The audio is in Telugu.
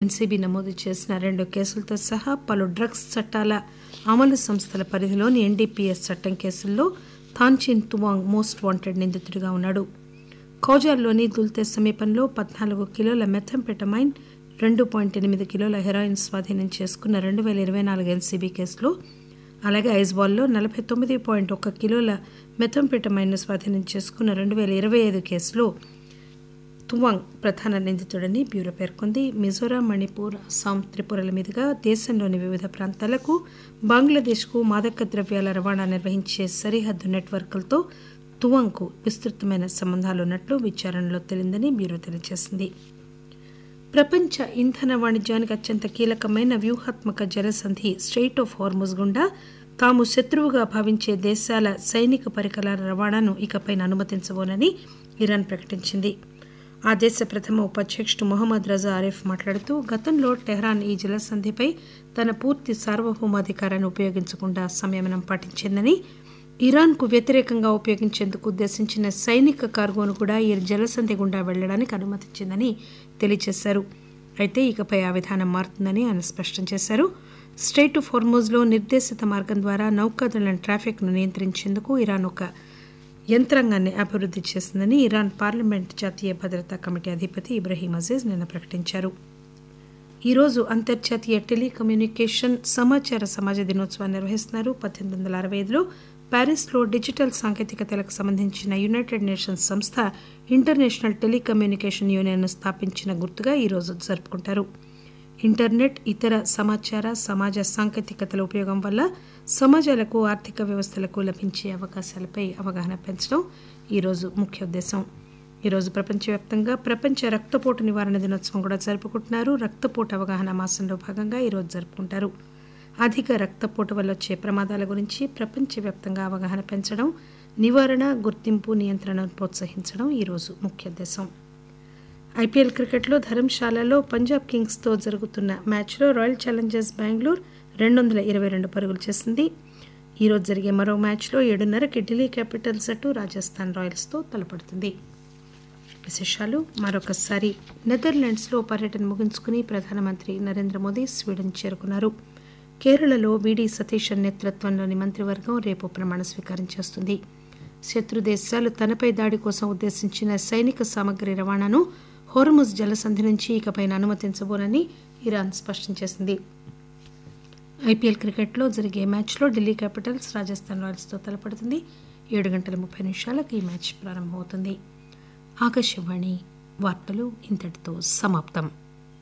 ఎన్సీబీ నమోదు చేసిన రెండు కేసులతో సహా పలు డ్రగ్స్ చట్టాల అమలు సంస్థల పరిధిలోని ఎన్డీపీఎస్ చట్టం కేసుల్లో థాన్చిన్ తువాంగ్ మోస్ట్ వాంటెడ్ నిందితుడిగా ఉన్నాడు కౌజార్లోని దుల్తే సమీపంలో పద్నాలుగు కిలోల మెథంపెటమైన్ రెండు పాయింట్ ఎనిమిది కిలోల హెరాయిన్ స్వాధీనం చేసుకున్న రెండు వేల ఇరవై నాలుగు ఎన్సీబీ కేసులో అలాగే ఐజ్బాల్లో నలభై తొమ్మిది పాయింట్ ఒక్క కిలోల మెథంపెటమైన్ను స్వాధీనం చేసుకున్న రెండు వేల ఇరవై ఐదు కేసులో తువాంగ్ ప్రధాన నిందితుడని బ్యూరో పేర్కొంది మిజోరాం మణిపూర్ అస్సాం త్రిపురల మీదుగా దేశంలోని వివిధ ప్రాంతాలకు బంగ్లాదేశ్కు మాదక ద్రవ్యాల రవాణా నిర్వహించే సరిహద్దు నెట్వర్క్లతో తువాంగ్కు విస్తృతమైన సంబంధాలున్నట్లు విచారణలో తేలిందని బ్యూరో తెలియజేసింది ప్రపంచ ఇంధన వాణిజ్యానికి అత్యంత కీలకమైన వ్యూహాత్మక జలసంధి స్ట్రెయిట్ ఆఫ్ హార్ముజ్ గుండా తాము శత్రువుగా భావించే దేశాల సైనిక పరికరాల రవాణాను ఇకపై అనుమతించబోనని ఇరాన్ ప్రకటించింది ఆ దేశ ప్రథమ ఉపాధ్యక్షుడు మొహమ్మద్ రజా ఆరిఫ్ మాట్లాడుతూ గతంలో టెహ్రాన్ ఈ జలసంధిపై తన పూర్తి సార్వభౌమాధికారాన్ని ఉపయోగించకుండా సంయమనం పాటించిందని ఇరాన్కు వ్యతిరేకంగా ఉపయోగించేందుకు ఉద్దేశించిన సైనిక కార్గోను కూడా ఈ జలసంధి గుండా వెళ్లడానికి అనుమతించిందని తెలియజేశారు అయితే ఇకపై ఆ విధానం మారుతుందని ఆయన స్పష్టం చేశారు స్ట్రైట్ ఆఫ్ హోర్మోజ్లో నిర్దేశిత మార్గం ద్వారా నౌకాదళం ట్రాఫిక్ను నియంత్రించేందుకు ఇరాన్ ఒక యంత్రాంగాన్ని అభివృద్ధి చేసిందని ఇరాన్ పార్లమెంట్ జాతీయ భద్రతా కమిటీ అధిపతి ఇబ్రహీం అజీజ్ నిన్న ప్రకటించారు ఈరోజు అంతర్జాతీయ టెలికమ్యూనికేషన్ సమాచార సమాజ దినోత్సవాన్ని నిర్వహిస్తున్నారు పద్దెనిమిది వందల అరవై ఐదులో ప్యారిస్లో డిజిటల్ సాంకేతికతలకు సంబంధించిన యునైటెడ్ నేషన్స్ సంస్థ ఇంటర్నేషనల్ టెలికమ్యూనికేషన్ యూనియన్ను స్థాపించిన గుర్తుగా ఈరోజు జరుపుకుంటారు ఇంటర్నెట్ ఇతర సమాచార సమాజ సాంకేతికతల ఉపయోగం వల్ల సమాజాలకు ఆర్థిక వ్యవస్థలకు లభించే అవకాశాలపై అవగాహన పెంచడం ఈరోజు ముఖ్య ఉద్దేశం ఈరోజు ప్రపంచవ్యాప్తంగా ప్రపంచ రక్తపోటు నివారణ దినోత్సవం కూడా జరుపుకుంటున్నారు రక్తపోటు అవగాహన మాసంలో భాగంగా ఈరోజు జరుపుకుంటారు అధిక రక్తపోటు వల్ల వచ్చే ప్రమాదాల గురించి ప్రపంచవ్యాప్తంగా అవగాహన పెంచడం నివారణ గుర్తింపు నియంత్రణను ప్రోత్సహించడం ఈరోజు ముఖ్య ఉద్దేశం ఐపీఎల్ క్రికెట్లో ధర్మశాలలో పంజాబ్ కింగ్స్తో జరుగుతున్న మ్యాచ్లో రాయల్ ఛాలెంజర్స్ బెంగళూరు రెండు వందల ఇరవై రెండు పరుగులు చేసింది ఈరోజు జరిగే మరో మ్యాచ్లో ఏడున్నరకి ఢిల్లీ క్యాపిటల్స్ అటు రాజస్థాన్ రాయల్స్తో తలపడుతుంది విశేషాలు మరొకసారి నెదర్లాండ్స్లో పర్యటన ముగించుకుని ప్రధానమంత్రి నరేంద్ర మోదీ స్వీడన్ చేరుకున్నారు కేరళలో వీడి సతీశన్ నేతృత్వంలోని మంత్రివర్గం రేపు ప్రమాణ స్వీకారం చేస్తుంది శత్రు దేశాలు తనపై దాడి కోసం ఉద్దేశించిన సైనిక సామగ్రి రవాణాను హోర్ముజ్ జలసంధి నుంచి ఇకపై అనుమతించబోనని ఇరాన్ స్పష్టం చేసింది ఐపీఎల్ క్రికెట్లో జరిగే మ్యాచ్లో ఢిల్లీ క్యాపిటల్స్ రాజస్థాన్ రాయల్స్తో తలపడుతుంది ఏడు గంటల ముప్పై నిమిషాలకు ఈ మ్యాచ్ ప్రారంభమవుతుంది ఆకాశవాణి వార్తలు ఇంతటితో సమాప్తం